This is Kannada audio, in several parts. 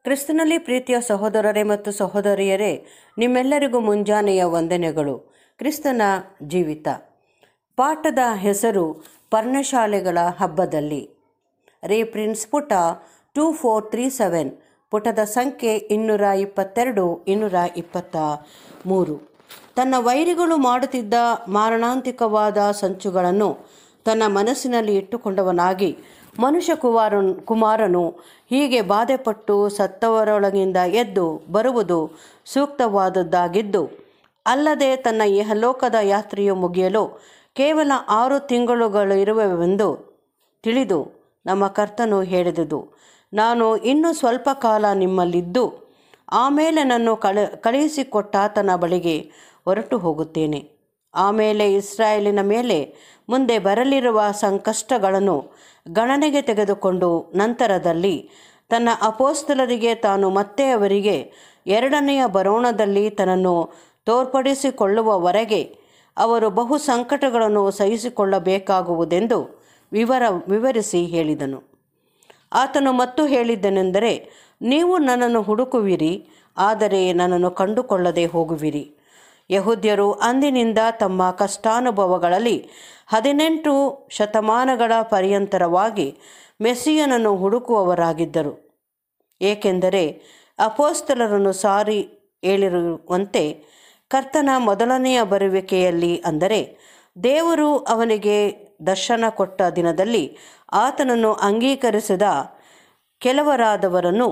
ಕ್ರಿಸ್ತನಲ್ಲಿ ಪ್ರೀತಿಯ ಸಹೋದರರೇ ಮತ್ತು ಸಹೋದರಿಯರೇ ನಿಮ್ಮೆಲ್ಲರಿಗೂ ಮುಂಜಾನೆಯ ವಂದನೆಗಳು ಕ್ರಿಸ್ತನ ಜೀವಿತ ಪಾಠದ ಹೆಸರು ಪರ್ಣಶಾಲೆಗಳ ಹಬ್ಬದಲ್ಲಿ ರೀಪ್ರಿನ್ಸ್ ಪುಟ ಟೂ ಫೋರ್ ತ್ರೀ ಸೆವೆನ್ ಪುಟದ ಸಂಖ್ಯೆ ಇನ್ನೂರ ಇಪ್ಪತ್ತೆರಡು ಇನ್ನೂರ ಇಪ್ಪತ್ತ ಮೂರು ತನ್ನ ವೈರಿಗಳು ಮಾಡುತ್ತಿದ್ದ ಮಾರಣಾಂತಿಕವಾದ ಸಂಚುಗಳನ್ನು ತನ್ನ ಮನಸ್ಸಿನಲ್ಲಿ ಇಟ್ಟುಕೊಂಡವನಾಗಿ ಮನುಷ್ಯ ಕುಮಾರನ್ ಕುಮಾರನು ಹೀಗೆ ಬಾಧೆಪಟ್ಟು ಸತ್ತವರೊಳಗಿಂದ ಎದ್ದು ಬರುವುದು ಸೂಕ್ತವಾದದ್ದಾಗಿದ್ದು ಅಲ್ಲದೆ ತನ್ನ ಇಹಲೋಕದ ಯಾತ್ರೆಯು ಮುಗಿಯಲು ಕೇವಲ ಆರು ತಿಂಗಳುಗಳು ಇರುವೆವೆಂದು ತಿಳಿದು ನಮ್ಮ ಕರ್ತನು ಹೇಳಿದುದು ನಾನು ಇನ್ನೂ ಸ್ವಲ್ಪ ಕಾಲ ನಿಮ್ಮಲ್ಲಿದ್ದು ಆಮೇಲೆ ನನ್ನ ಕಳ ಕಳುಹಿಸಿಕೊಟ್ಟಾತನ ಬಳಿಗೆ ಹೊರಟು ಹೋಗುತ್ತೇನೆ ಆಮೇಲೆ ಇಸ್ರಾಯೇಲಿನ ಮೇಲೆ ಮುಂದೆ ಬರಲಿರುವ ಸಂಕಷ್ಟಗಳನ್ನು ಗಣನೆಗೆ ತೆಗೆದುಕೊಂಡು ನಂತರದಲ್ಲಿ ತನ್ನ ಅಪೋಸ್ತಲರಿಗೆ ತಾನು ಮತ್ತೆ ಅವರಿಗೆ ಎರಡನೆಯ ಬರೋಣದಲ್ಲಿ ತನ್ನನ್ನು ತೋರ್ಪಡಿಸಿಕೊಳ್ಳುವವರೆಗೆ ಅವರು ಬಹು ಸಂಕಟಗಳನ್ನು ಸಹಿಸಿಕೊಳ್ಳಬೇಕಾಗುವುದೆಂದು ವಿವರ ವಿವರಿಸಿ ಹೇಳಿದನು ಆತನು ಮತ್ತು ಹೇಳಿದ್ದನೆಂದರೆ ನೀವು ನನ್ನನ್ನು ಹುಡುಕುವಿರಿ ಆದರೆ ನನ್ನನ್ನು ಕಂಡುಕೊಳ್ಳದೆ ಹೋಗುವಿರಿ ಯಹೂದ್ಯರು ಅಂದಿನಿಂದ ತಮ್ಮ ಕಷ್ಟಾನುಭವಗಳಲ್ಲಿ ಹದಿನೆಂಟು ಶತಮಾನಗಳ ಪರ್ಯಂತರವಾಗಿ ಮೆಸ್ಸಿಯನನ್ನು ಹುಡುಕುವವರಾಗಿದ್ದರು ಏಕೆಂದರೆ ಅಪೋಸ್ತಲರನ್ನು ಸಾರಿ ಹೇಳಿರುವಂತೆ ಕರ್ತನ ಮೊದಲನೆಯ ಬರುವಿಕೆಯಲ್ಲಿ ಅಂದರೆ ದೇವರು ಅವನಿಗೆ ದರ್ಶನ ಕೊಟ್ಟ ದಿನದಲ್ಲಿ ಆತನನ್ನು ಅಂಗೀಕರಿಸಿದ ಕೆಲವರಾದವರನ್ನು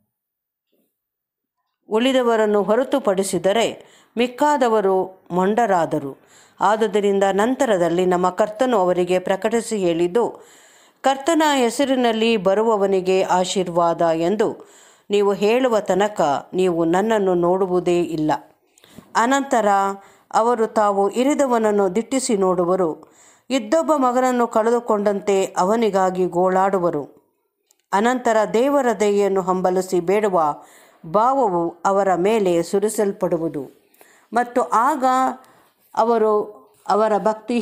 ಉಳಿದವರನ್ನು ಹೊರತುಪಡಿಸಿದರೆ ಮಿಕ್ಕಾದವರು ಮೊಂಡರಾದರು ಆದುದರಿಂದ ನಂತರದಲ್ಲಿ ನಮ್ಮ ಕರ್ತನು ಅವರಿಗೆ ಪ್ರಕಟಿಸಿ ಹೇಳಿದ್ದು ಕರ್ತನ ಹೆಸರಿನಲ್ಲಿ ಬರುವವನಿಗೆ ಆಶೀರ್ವಾದ ಎಂದು ನೀವು ಹೇಳುವ ತನಕ ನೀವು ನನ್ನನ್ನು ನೋಡುವುದೇ ಇಲ್ಲ ಅನಂತರ ಅವರು ತಾವು ಇರಿದವನನ್ನು ದಿಟ್ಟಿಸಿ ನೋಡುವರು ಇದ್ದೊಬ್ಬ ಮಗನನ್ನು ಕಳೆದುಕೊಂಡಂತೆ ಅವನಿಗಾಗಿ ಗೋಳಾಡುವರು ಅನಂತರ ದೇವರ ದಯೆಯನ್ನು ಹಂಬಲಿಸಿ ಬೇಡುವ ಭಾವವು ಅವರ ಮೇಲೆ ಸುರಿಸಲ್ಪಡುವುದು ಮತ್ತು ಆಗ ಅವರು ಅವರ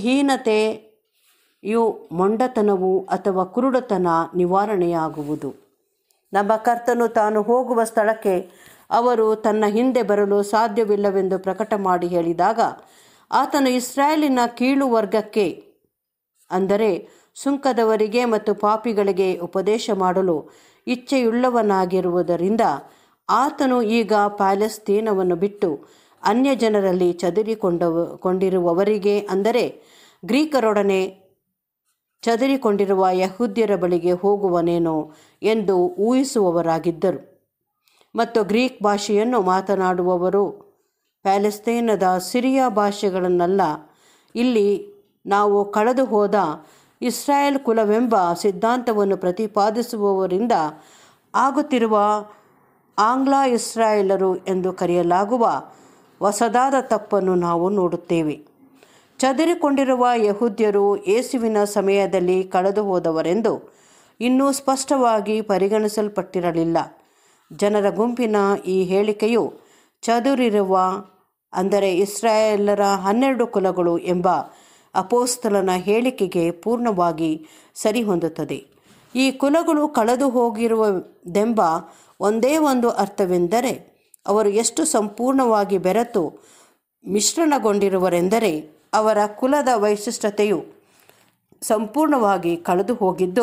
ಭಕ್ತಿಹೀನತೆಯು ಮೊಂಡತನವು ಅಥವಾ ಕುರುಡತನ ನಿವಾರಣೆಯಾಗುವುದು ನಮ್ಮ ಕರ್ತನು ತಾನು ಹೋಗುವ ಸ್ಥಳಕ್ಕೆ ಅವರು ತನ್ನ ಹಿಂದೆ ಬರಲು ಸಾಧ್ಯವಿಲ್ಲವೆಂದು ಪ್ರಕಟ ಮಾಡಿ ಹೇಳಿದಾಗ ಆತನು ಇಸ್ರಾಯೇಲಿನ ಕೀಳು ವರ್ಗಕ್ಕೆ ಅಂದರೆ ಸುಂಕದವರಿಗೆ ಮತ್ತು ಪಾಪಿಗಳಿಗೆ ಉಪದೇಶ ಮಾಡಲು ಇಚ್ಛೆಯುಳ್ಳವನಾಗಿರುವುದರಿಂದ ಆತನು ಈಗ ಪ್ಯಾಲೆಸ್ತೀನವನ್ನು ಬಿಟ್ಟು ಅನ್ಯ ಜನರಲ್ಲಿ ಚದುರಿಕೊಂಡವ ಕೊಂಡಿರುವವರಿಗೆ ಅಂದರೆ ಗ್ರೀಕರೊಡನೆ ಚದುರಿಕೊಂಡಿರುವ ಯಹೂದ್ಯರ ಬಳಿಗೆ ಹೋಗುವನೇನೋ ಎಂದು ಊಹಿಸುವವರಾಗಿದ್ದರು ಮತ್ತು ಗ್ರೀಕ್ ಭಾಷೆಯನ್ನು ಮಾತನಾಡುವವರು ಪ್ಯಾಲೆಸ್ತೇನದ ಸಿರಿಯಾ ಭಾಷೆಗಳನ್ನಲ್ಲ ಇಲ್ಲಿ ನಾವು ಕಳೆದು ಹೋದ ಇಸ್ರಾಯೇಲ್ ಕುಲವೆಂಬ ಸಿದ್ಧಾಂತವನ್ನು ಪ್ರತಿಪಾದಿಸುವವರಿಂದ ಆಗುತ್ತಿರುವ ಆಂಗ್ಲ ಇಸ್ರಾಯೇಲರು ಎಂದು ಕರೆಯಲಾಗುವ ಹೊಸದಾದ ತಪ್ಪನ್ನು ನಾವು ನೋಡುತ್ತೇವೆ ಚದುರಿಕೊಂಡಿರುವ ಯಹೂದ್ಯರು ಯೇಸುವಿನ ಸಮಯದಲ್ಲಿ ಕಳೆದು ಹೋದವರೆಂದು ಇನ್ನೂ ಸ್ಪಷ್ಟವಾಗಿ ಪರಿಗಣಿಸಲ್ಪಟ್ಟಿರಲಿಲ್ಲ ಜನರ ಗುಂಪಿನ ಈ ಹೇಳಿಕೆಯು ಚದುರಿರುವ ಅಂದರೆ ಇಸ್ರಾಯೇಲರ ಹನ್ನೆರಡು ಕುಲಗಳು ಎಂಬ ಅಪೋಸ್ತಲನ ಹೇಳಿಕೆಗೆ ಪೂರ್ಣವಾಗಿ ಸರಿಹೊಂದುತ್ತದೆ ಈ ಕುಲಗಳು ಕಳೆದು ಹೋಗಿರುವುದೆಂಬ ಒಂದೇ ಒಂದು ಅರ್ಥವೆಂದರೆ ಅವರು ಎಷ್ಟು ಸಂಪೂರ್ಣವಾಗಿ ಬೆರೆತು ಮಿಶ್ರಣಗೊಂಡಿರುವರೆಂದರೆ ಅವರ ಕುಲದ ವೈಶಿಷ್ಟ್ಯತೆಯು ಸಂಪೂರ್ಣವಾಗಿ ಕಳೆದು ಹೋಗಿದ್ದು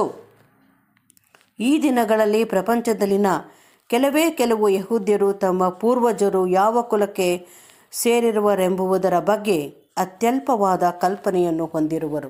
ಈ ದಿನಗಳಲ್ಲಿ ಪ್ರಪಂಚದಲ್ಲಿನ ಕೆಲವೇ ಕೆಲವು ಯಹೂದ್ಯರು ತಮ್ಮ ಪೂರ್ವಜರು ಯಾವ ಕುಲಕ್ಕೆ ಸೇರಿರುವರೆಂಬುದರ ಬಗ್ಗೆ ಅತ್ಯಲ್ಪವಾದ ಕಲ್ಪನೆಯನ್ನು ಹೊಂದಿರುವರು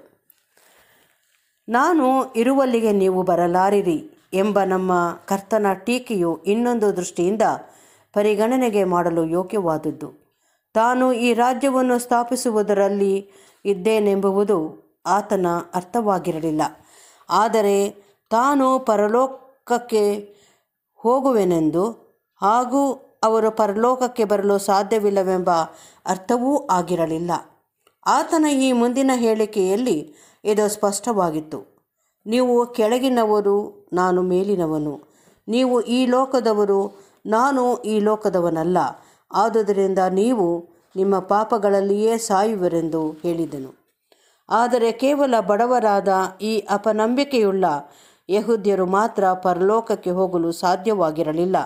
ನಾನು ಇರುವಲ್ಲಿಗೆ ನೀವು ಬರಲಾರಿರಿ ಎಂಬ ನಮ್ಮ ಕರ್ತನ ಟೀಕೆಯು ಇನ್ನೊಂದು ದೃಷ್ಟಿಯಿಂದ ಪರಿಗಣನೆಗೆ ಮಾಡಲು ಯೋಗ್ಯವಾದದ್ದು ತಾನು ಈ ರಾಜ್ಯವನ್ನು ಸ್ಥಾಪಿಸುವುದರಲ್ಲಿ ಇದ್ದೇನೆಂಬುದು ಆತನ ಅರ್ಥವಾಗಿರಲಿಲ್ಲ ಆದರೆ ತಾನು ಪರಲೋಕಕ್ಕೆ ಹೋಗುವೆನೆಂದು ಹಾಗೂ ಅವರು ಪರಲೋಕಕ್ಕೆ ಬರಲು ಸಾಧ್ಯವಿಲ್ಲವೆಂಬ ಅರ್ಥವೂ ಆಗಿರಲಿಲ್ಲ ಆತನ ಈ ಮುಂದಿನ ಹೇಳಿಕೆಯಲ್ಲಿ ಇದು ಸ್ಪಷ್ಟವಾಗಿತ್ತು ನೀವು ಕೆಳಗಿನವರು ನಾನು ಮೇಲಿನವನು ನೀವು ಈ ಲೋಕದವರು ನಾನು ಈ ಲೋಕದವನಲ್ಲ ಆದುದರಿಂದ ನೀವು ನಿಮ್ಮ ಪಾಪಗಳಲ್ಲಿಯೇ ಸಾಯುವರೆಂದು ಹೇಳಿದನು ಆದರೆ ಕೇವಲ ಬಡವರಾದ ಈ ಅಪನಂಬಿಕೆಯುಳ್ಳ ಯಹೂದ್ಯರು ಮಾತ್ರ ಪರಲೋಕಕ್ಕೆ ಹೋಗಲು ಸಾಧ್ಯವಾಗಿರಲಿಲ್ಲ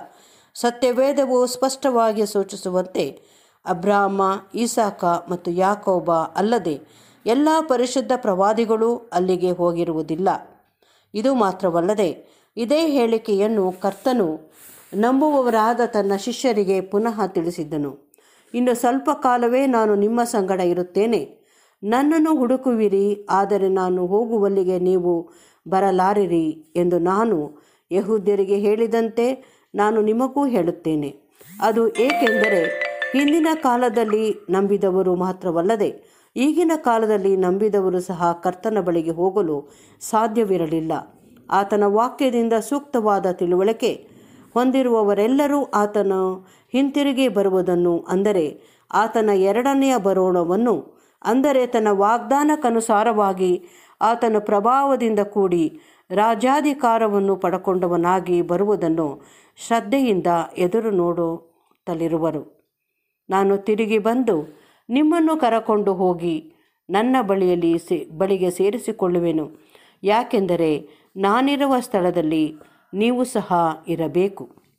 ಸತ್ಯವೇದವು ಸ್ಪಷ್ಟವಾಗಿ ಸೂಚಿಸುವಂತೆ ಅಬ್ರಾಮ ಈಸಾಕ ಮತ್ತು ಯಾಕೋಬ ಅಲ್ಲದೆ ಎಲ್ಲ ಪರಿಶುದ್ಧ ಪ್ರವಾದಿಗಳು ಅಲ್ಲಿಗೆ ಹೋಗಿರುವುದಿಲ್ಲ ಇದು ಮಾತ್ರವಲ್ಲದೆ ಇದೇ ಹೇಳಿಕೆಯನ್ನು ಕರ್ತನು ನಂಬುವವರಾದ ತನ್ನ ಶಿಷ್ಯರಿಗೆ ಪುನಃ ತಿಳಿಸಿದ್ದನು ಇನ್ನು ಸ್ವಲ್ಪ ಕಾಲವೇ ನಾನು ನಿಮ್ಮ ಸಂಗಡ ಇರುತ್ತೇನೆ ನನ್ನನ್ನು ಹುಡುಕುವಿರಿ ಆದರೆ ನಾನು ಹೋಗುವಲ್ಲಿಗೆ ನೀವು ಬರಲಾರಿರಿ ಎಂದು ನಾನು ಯಹೂದ್ಯರಿಗೆ ಹೇಳಿದಂತೆ ನಾನು ನಿಮಗೂ ಹೇಳುತ್ತೇನೆ ಅದು ಏಕೆಂದರೆ ಹಿಂದಿನ ಕಾಲದಲ್ಲಿ ನಂಬಿದವರು ಮಾತ್ರವಲ್ಲದೆ ಈಗಿನ ಕಾಲದಲ್ಲಿ ನಂಬಿದವರು ಸಹ ಕರ್ತನ ಬಳಿಗೆ ಹೋಗಲು ಸಾಧ್ಯವಿರಲಿಲ್ಲ ಆತನ ವಾಕ್ಯದಿಂದ ಸೂಕ್ತವಾದ ತಿಳುವಳಿಕೆ ಹೊಂದಿರುವವರೆಲ್ಲರೂ ಆತನು ಹಿಂತಿರುಗಿ ಬರುವುದನ್ನು ಅಂದರೆ ಆತನ ಎರಡನೆಯ ಬರೋಣವನ್ನು ಅಂದರೆ ತನ್ನ ವಾಗ್ದಾನಕ್ಕನುಸಾರವಾಗಿ ಆತನ ಪ್ರಭಾವದಿಂದ ಕೂಡಿ ರಾಜ್ಯಾಧಿಕಾರವನ್ನು ಪಡಕೊಂಡವನಾಗಿ ಬರುವುದನ್ನು ಶ್ರದ್ಧೆಯಿಂದ ಎದುರು ನೋಡುತ್ತಲಿರುವರು ನಾನು ತಿರುಗಿ ಬಂದು ನಿಮ್ಮನ್ನು ಕರಕೊಂಡು ಹೋಗಿ ನನ್ನ ಬಳಿಯಲ್ಲಿ ಸೇ ಬಳಿಗೆ ಸೇರಿಸಿಕೊಳ್ಳುವೆನು ಯಾಕೆಂದರೆ ನಾನಿರುವ ಸ್ಥಳದಲ್ಲಿ ನೀವು ಸಹ ಇರಬೇಕು